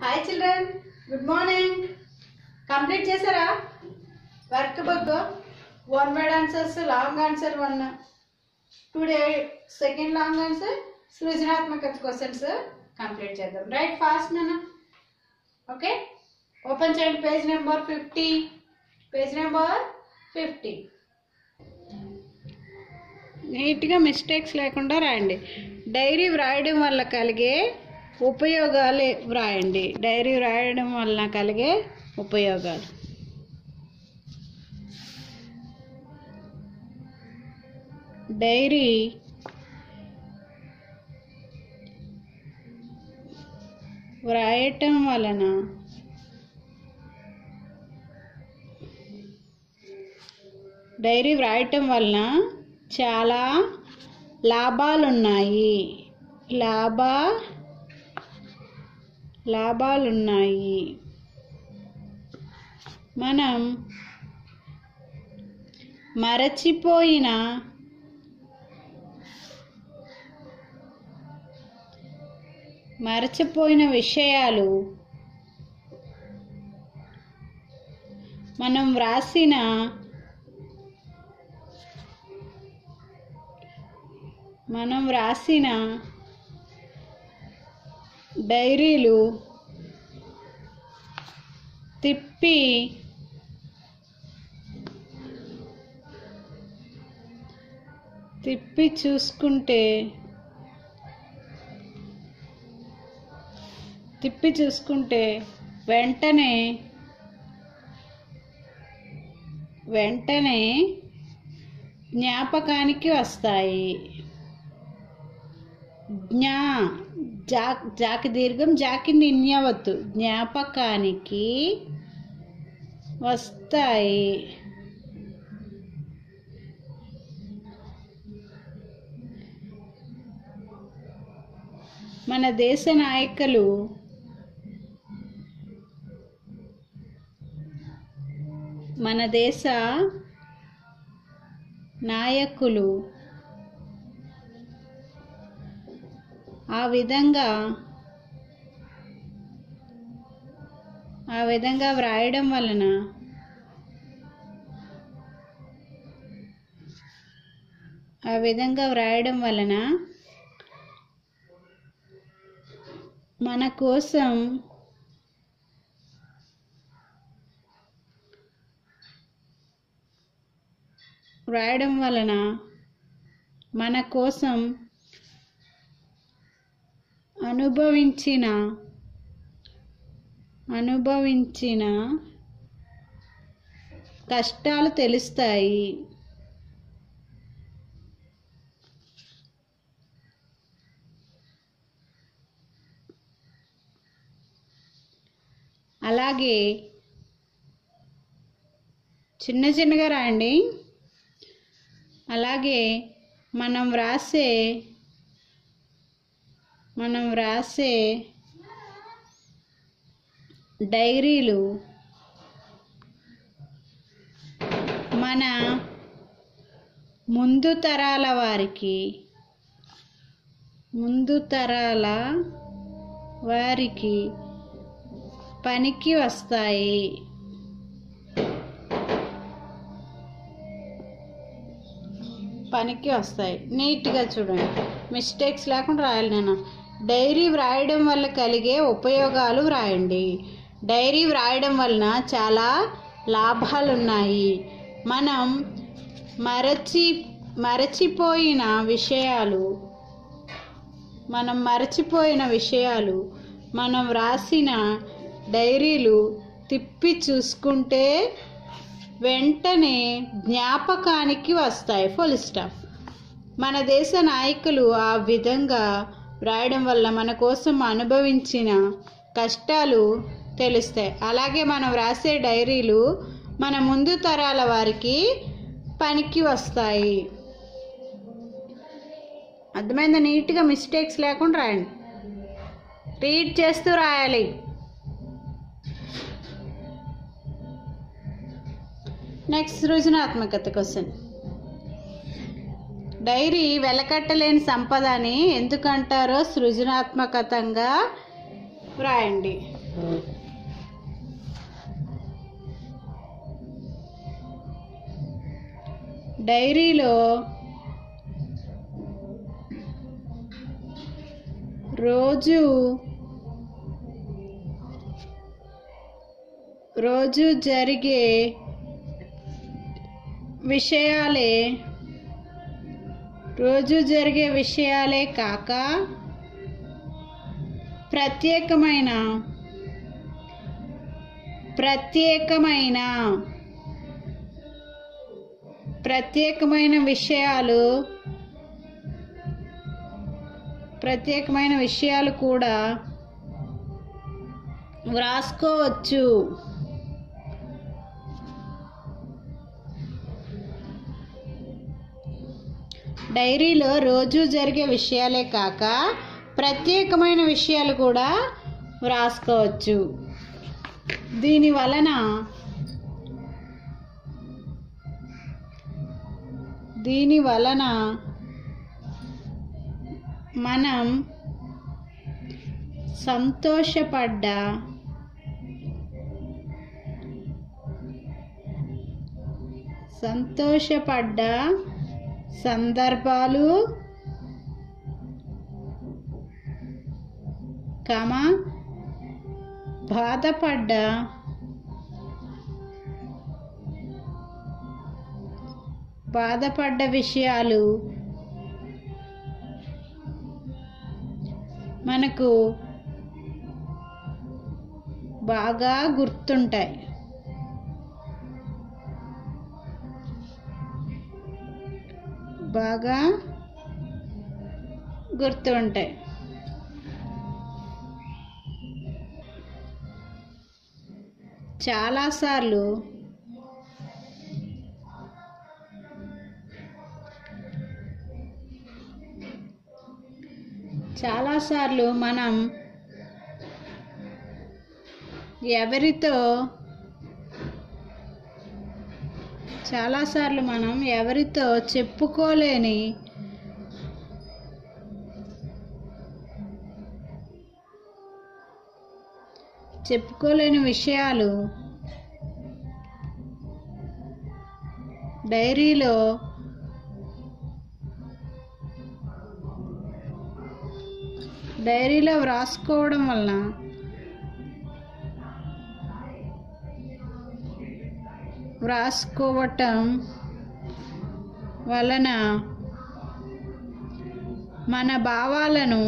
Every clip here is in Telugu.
hi children good morning complete చేశారా work book one word answers long answer one today second long answer సృజనాత్మక క్వశ్చన్స్ కంప్లీట్ చేద్దాం రైట్ ఫాస్ట్ నాన్న ఓకే ఓపెన్ చేయండి page number fifty page number fifty నీట్గా మిస్టేక్స్ లేకుండా రాయండి డైరీ వ్రాయడం వల్ల కలిగే ఉపయోగాలు వ్రాయండి డైరీ వ్రాయడం వలన కలిగే ఉపయోగాలు డైరీ వ్రాయటం వలన డైరీ వ్రాయటం వలన చాలా లాభాలున్నాయి లాభ లాభాలున్నాయి మనం మరచిపోయిన మరచిపోయిన విషయాలు మనం వ్రాసిన మనం వ్రాసిన డైరీలు తిప్పి తిప్పి చూసుకుంటే తిప్పి చూసుకుంటే వెంటనే వెంటనే జ్ఞాపకానికి వస్తాయి జ్ఞా జా జాకి దీర్ఘం జాకి నిన్యవద్దు జ్ఞాపకానికి వస్తాయి మన దేశ నాయకులు మన దేశ నాయకులు ఆ విధంగా ఆ విధంగా వ్రాయడం వలన ఆ విధంగా వ్రాయడం వలన మన కోసం వ్రాయడం వలన మన కోసం అనుభవించిన అనుభవించిన కష్టాలు తెలుస్తాయి అలాగే చిన్న చిన్నగా రాయండి అలాగే మనం వ్రాసే మనం వ్రాసే డైరీలు మన ముందు తరాల వారికి ముందు తరాల వారికి పనికి వస్తాయి పనికి వస్తాయి నీట్గా చూడండి మిస్టేక్స్ లేకుండా రాయాలి నేను డైరీ వ్రాయడం వల్ల కలిగే ఉపయోగాలు వ్రాయండి డైరీ వ్రాయడం వలన చాలా లాభాలు ఉన్నాయి మనం మరచి మరచిపోయిన విషయాలు మనం మరచిపోయిన విషయాలు మనం వ్రాసిన డైరీలు తిప్పి చూసుకుంటే వెంటనే జ్ఞాపకానికి వస్తాయి ఫుల్ స్టాప్ మన దేశ నాయకులు ఆ విధంగా వ్రాయడం వల్ల మన కోసం అనుభవించిన కష్టాలు తెలుస్తాయి అలాగే మనం వ్రాసే డైరీలు మన ముందు తరాల వారికి పనికి వస్తాయి అర్థమైందా నీట్గా మిస్టేక్స్ లేకుండా రాయండి రీడ్ చేస్తూ రాయాలి నెక్స్ట్ సృజనాత్మకత క్వశ్చన్ డైరీ వెలకట్టలేని సంపద అని ఎందుకంటారో సృజనాత్మకతంగా వ్రాయండి డైరీలో రోజు రోజు జరిగే విషయాలే రోజు జరిగే విషయాలే కాక ప్రత్యేకమైన ప్రత్యేకమైన ప్రత్యేకమైన విషయాలు ప్రత్యేకమైన విషయాలు కూడా వ్రాసుకోవచ్చు డైరీలో రోజు జరిగే విషయాలే కాక ప్రత్యేకమైన విషయాలు కూడా వ్రాసుకోవచ్చు దీని వలన దీని వలన మనం సంతోషపడ్డ సంతోషపడ్డ సందర్భాలు కమ బాధపడ్డ బాధపడ్డ విషయాలు మనకు బాగా గుర్తుంటాయి బాగా గుర్తుంటాయి చాలాసార్లు చాలాసార్లు మనం ఎవరితో చాలాసార్లు మనం ఎవరితో చెప్పుకోలేని చెప్పుకోలేని విషయాలు డైరీలో డైరీలో వ్రాసుకోవడం వలన వ్రాసుకోవటం వలన మన భావాలను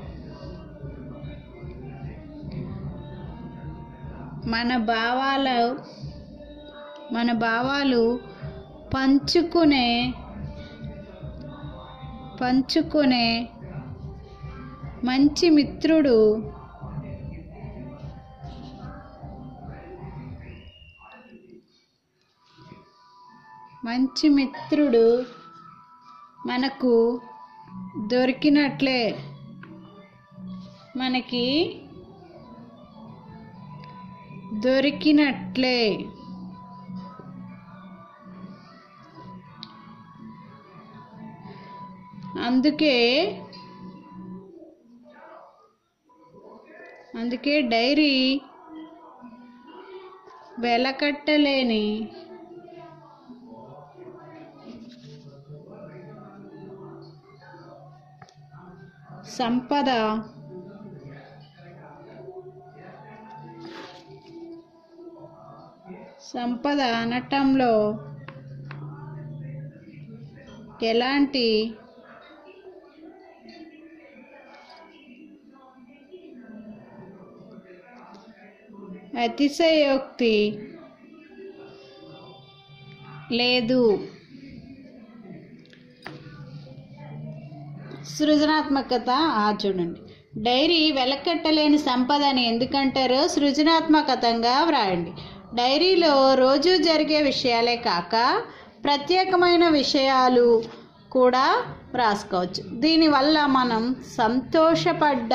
మన భావాల మన భావాలు పంచుకునే పంచుకునే మంచి మిత్రుడు మంచి మిత్రుడు మనకు దొరికినట్లే మనకి దొరికినట్లే అందుకే అందుకే డైరీ వెలకట్టలేని సంపద సంపద అనటంలో ఎలాంటి అతిశయోక్తి లేదు సృజనాత్మకత ఆ చూడండి డైరీ వెలకట్టలేని సంపద అని ఎందుకంటారో సృజనాత్మకతంగా వ్రాయండి డైరీలో రోజు జరిగే విషయాలే కాక ప్రత్యేకమైన విషయాలు కూడా వ్రాసుకోవచ్చు దీనివల్ల మనం సంతోషపడ్డ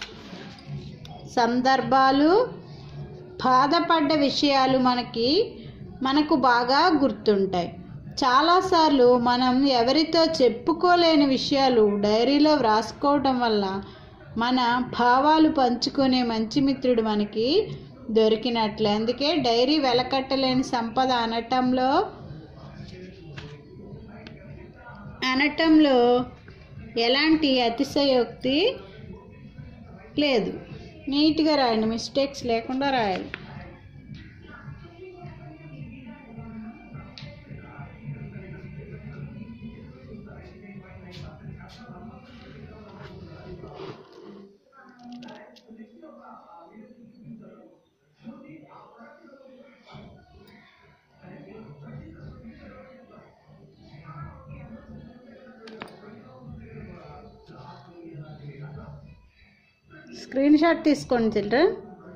సందర్భాలు బాధపడ్డ విషయాలు మనకి మనకు బాగా గుర్తుంటాయి చాలాసార్లు మనం ఎవరితో చెప్పుకోలేని విషయాలు డైరీలో వ్రాసుకోవటం వల్ల మన భావాలు పంచుకునే మంచి మిత్రుడు మనకి దొరికినట్లే అందుకే డైరీ వెలకట్టలేని సంపద అనటంలో అనటంలో ఎలాంటి అతిశయోక్తి లేదు నీట్గా రాయండి మిస్టేక్స్ లేకుండా రాయాలి స్క్రీన్ షాట్ తీసుకోండి చిల్డ్రన్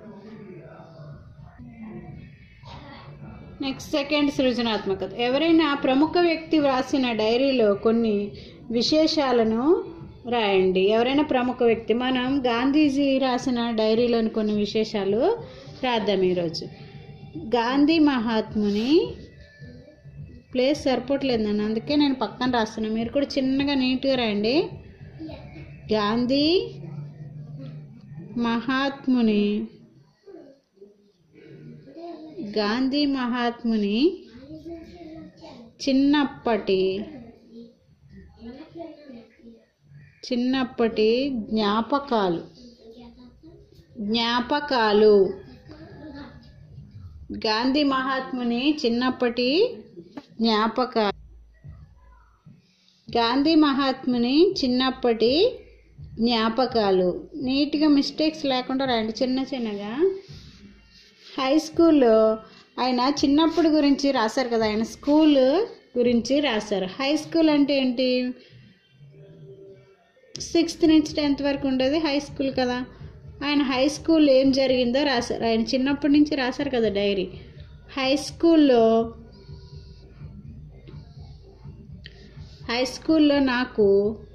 నెక్స్ట్ సెకండ్ సృజనాత్మకత ఎవరైనా ప్రముఖ వ్యక్తి వ్రాసిన డైరీలో కొన్ని విశేషాలను రాయండి ఎవరైనా ప్రముఖ వ్యక్తి మనం గాంధీజీ రాసిన డైరీలోని కొన్ని విశేషాలు రాద్దాం ఈరోజు గాంధీ మహాత్ముని ప్లేస్ సరిపోవట్లేదు నన్ను అందుకే నేను పక్కన రాస్తున్నాను మీరు కూడా చిన్నగా నీట్గా రాయండి గాంధీ మహాత్ముని గాంధీ మహాత్ముని చిన్నప్పటి చిన్నప్పటి జ్ఞాపకాలు జ్ఞాపకాలు గాంధీ మహాత్ముని చిన్నప్పటి జ్ఞాపకాలు గాంధీ మహాత్ముని చిన్నప్పటి జ్ఞాపకాలు నీట్గా మిస్టేక్స్ లేకుండా రాయండి చిన్న చిన్నగా హై స్కూల్లో ఆయన చిన్నప్పుడు గురించి రాశారు కదా ఆయన స్కూల్ గురించి రాశారు హై స్కూల్ అంటే ఏంటి సిక్స్త్ నుంచి టెన్త్ వరకు ఉండేది హై స్కూల్ కదా ఆయన హై స్కూల్ ఏం జరిగిందో రాశారు ఆయన చిన్నప్పటి నుంచి రాశారు కదా డైరీ హై స్కూల్లో హై స్కూల్లో నాకు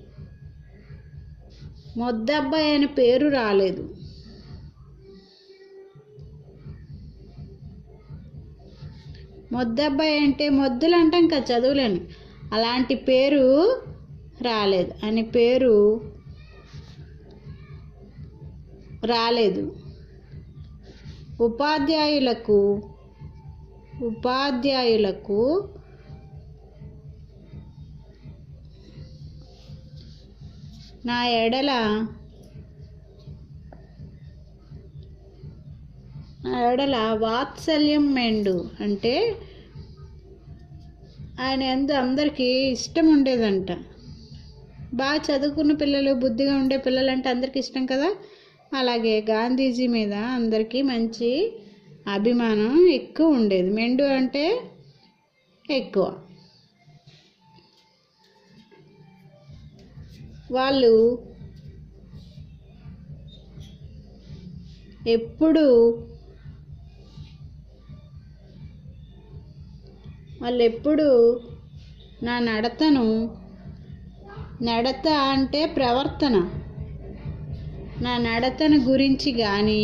మొద్దబ్బాయి అనే పేరు రాలేదు మొద్దబ్బాయి అంటే మొద్దులు అంటాం కదా చదువులేని అలాంటి పేరు రాలేదు అని పేరు రాలేదు ఉపాధ్యాయులకు ఉపాధ్యాయులకు నా ఎడల నా ఎడల వాత్సల్యం మెండు అంటే ఆయన ఎందు అందరికీ ఇష్టం ఉండేదంట బాగా చదువుకున్న పిల్లలు బుద్ధిగా ఉండే పిల్లలు అంటే అందరికీ ఇష్టం కదా అలాగే గాంధీజీ మీద అందరికీ మంచి అభిమానం ఎక్కువ ఉండేది మెండు అంటే ఎక్కువ వాళ్ళు ఎప్పుడు వాళ్ళు ఎప్పుడు నా నడతను నడత అంటే ప్రవర్తన నా నడతను గురించి కానీ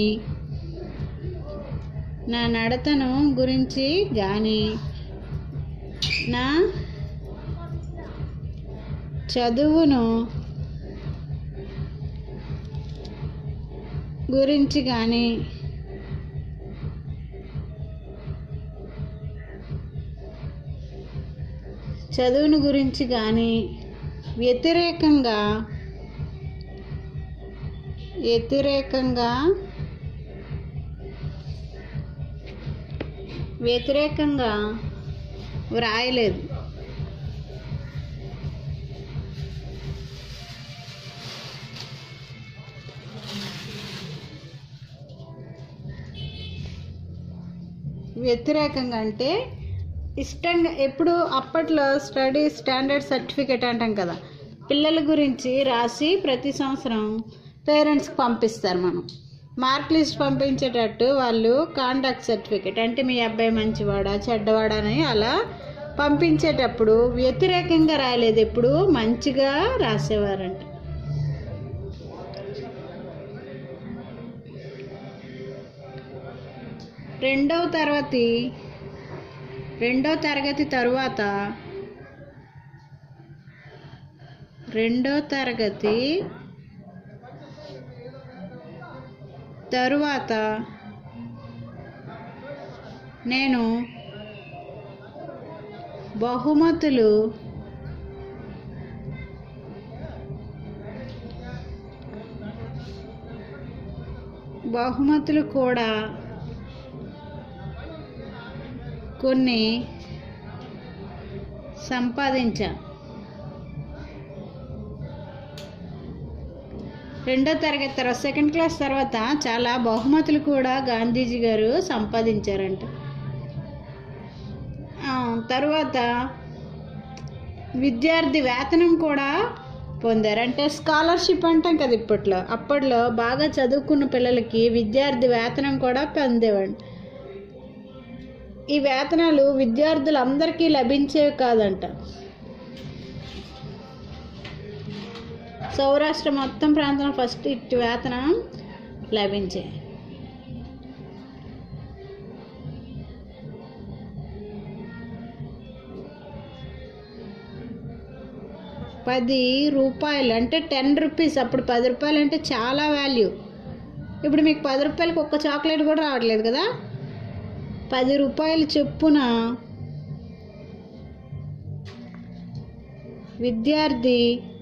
నా నడతను గురించి కానీ నా చదువును గురించి కానీ చదువుని గురించి కానీ వ్యతిరేకంగా వ్యతిరేకంగా వ్యతిరేకంగా వ్రాయలేదు వ్యతిరేకంగా అంటే ఇష్టంగా ఎప్పుడు అప్పట్లో స్టడీ స్టాండర్డ్ సర్టిఫికేట్ అంటాం కదా పిల్లల గురించి రాసి ప్రతి సంవత్సరం పేరెంట్స్కి పంపిస్తారు మనం మార్క్ లిస్ట్ పంపించేటట్టు వాళ్ళు కాంటాక్ట్ సర్టిఫికేట్ అంటే మీ అబ్బాయి మంచివాడా చెడ్డవాడా అని అలా పంపించేటప్పుడు వ్యతిరేకంగా రాయలేదు ఎప్పుడు మంచిగా రాసేవారంట రెండవ తరగతి రెండో తరగతి తరువాత రెండో తరగతి తరువాత నేను బహుమతులు బహుమతులు కూడా కొన్ని సంపాదించా రెండో తరగతి తర్వాత సెకండ్ క్లాస్ తర్వాత చాలా బహుమతులు కూడా గాంధీజీ గారు సంపాదించారంట ఆ, తర్వాత విద్యార్థి వేతనం కూడా పొందారు అంటే స్కాలర్షిప్ అంటాం కదా ఇప్పట్లో అప్పట్లో బాగా చదువుకున్న పిల్లలకి విద్యార్థి వేతనం కూడా పొందేవాడు ఈ వేతనాలు విద్యార్థులందరికీ లభించేవి కాదంట సౌరాష్ట్ర మొత్తం ప్రాంతంలో ఫస్ట్ ఇటు వేతనం లభించే పది రూపాయలు అంటే టెన్ రూపీస్ అప్పుడు పది రూపాయలు అంటే చాలా వాల్యూ ఇప్పుడు మీకు పది రూపాయలకి ఒక్క చాక్లెట్ కూడా రావట్లేదు కదా పది రూపాయలు చొప్పున విద్యార్థి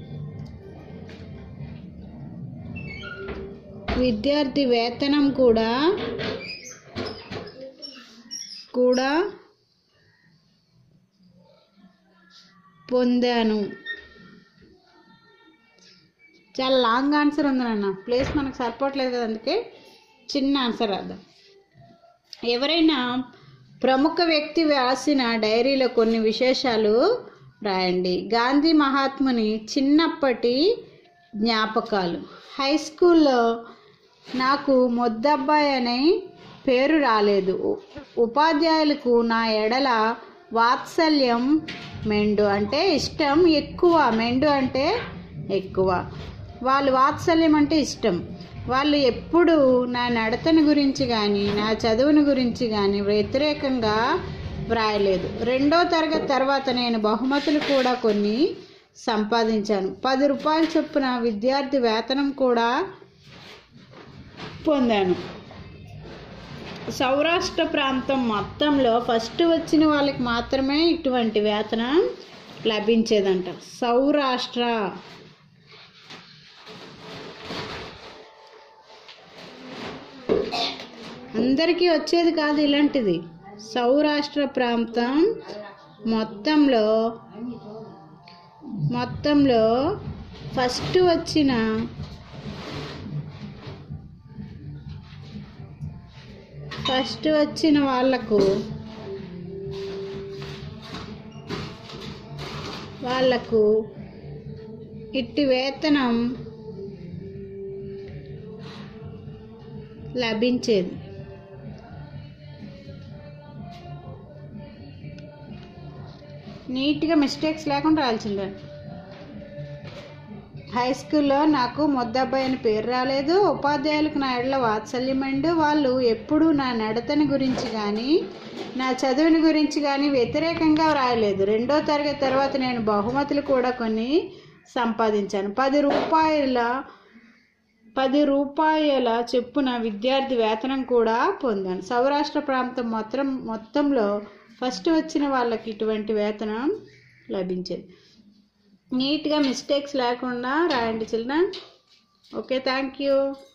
విద్యార్థి వేతనం కూడా కూడా పొందాను చాలా లాంగ్ ఆన్సర్ ఉంది నాన్న ప్లేస్ మనకు సరిపోవట్లేదు కదా అందుకే చిన్న ఆన్సర్ రాద్దాం ఎవరైనా ప్రముఖ వ్యక్తి వ్రాసిన డైరీలో కొన్ని విశేషాలు రాయండి గాంధీ మహాత్ముని చిన్నప్పటి జ్ఞాపకాలు హై స్కూల్లో నాకు మొద్దబ్బాయి అనే పేరు రాలేదు ఉ- ఉపాధ్యాయులకు నా ఎడల వాత్సల్యం మెండు అంటే ఇష్టం ఎక్కువ మెండు అంటే ఎక్కువ వాళ్ళు వాత్సల్యం అంటే ఇష్టం వాళ్ళు ఎప్పుడు నా నడతను గురించి కానీ నా చదువుని గురించి కానీ వ్యతిరేకంగా వ్రాయలేదు రెండో తరగతి తర్వాత నేను బహుమతులు కూడా కొన్ని సంపాదించాను పది రూపాయల చొప్పున విద్యార్థి వేతనం కూడా పొందాను సౌరాష్ట్ర ప్రాంతం మొత్తంలో ఫస్ట్ వచ్చిన వాళ్ళకి మాత్రమే ఇటువంటి వేతనం లభించేదంట సౌరాష్ట్ర అందరికీ వచ్చేది కాదు ఇలాంటిది సౌరాష్ట్ర ప్రాంతం మొత్తంలో మొత్తంలో ఫస్ట్ వచ్చిన ఫస్ట్ వచ్చిన వాళ్ళకు వాళ్ళకు ఇట్టి వేతనం లభించేది నీట్గా మిస్టేక్స్ లేకుండా రాల్సిందే హై స్కూల్లో నాకు మొద్దబ్బాయి అని పేరు రాలేదు ఉపాధ్యాయులకు నా ఎడల వాత్సల్యమండు వాళ్ళు ఎప్పుడూ నా నడతని గురించి కానీ నా చదువుని గురించి కానీ వ్యతిరేకంగా రాయలేదు రెండో తరగతి తర్వాత నేను బహుమతులు కూడా కొన్ని సంపాదించాను పది రూపాయల పది రూపాయల చెప్పున విద్యార్థి వేతనం కూడా పొందాను సౌరాష్ట్ర ప్రాంతం మొత్తం మొత్తంలో ఫస్ట్ వచ్చిన వాళ్ళకి ఇటువంటి వేతనం లభించేది నీట్గా మిస్టేక్స్ లేకుండా రాయండి చిల్డ్రన్ ఓకే థ్యాంక్ యూ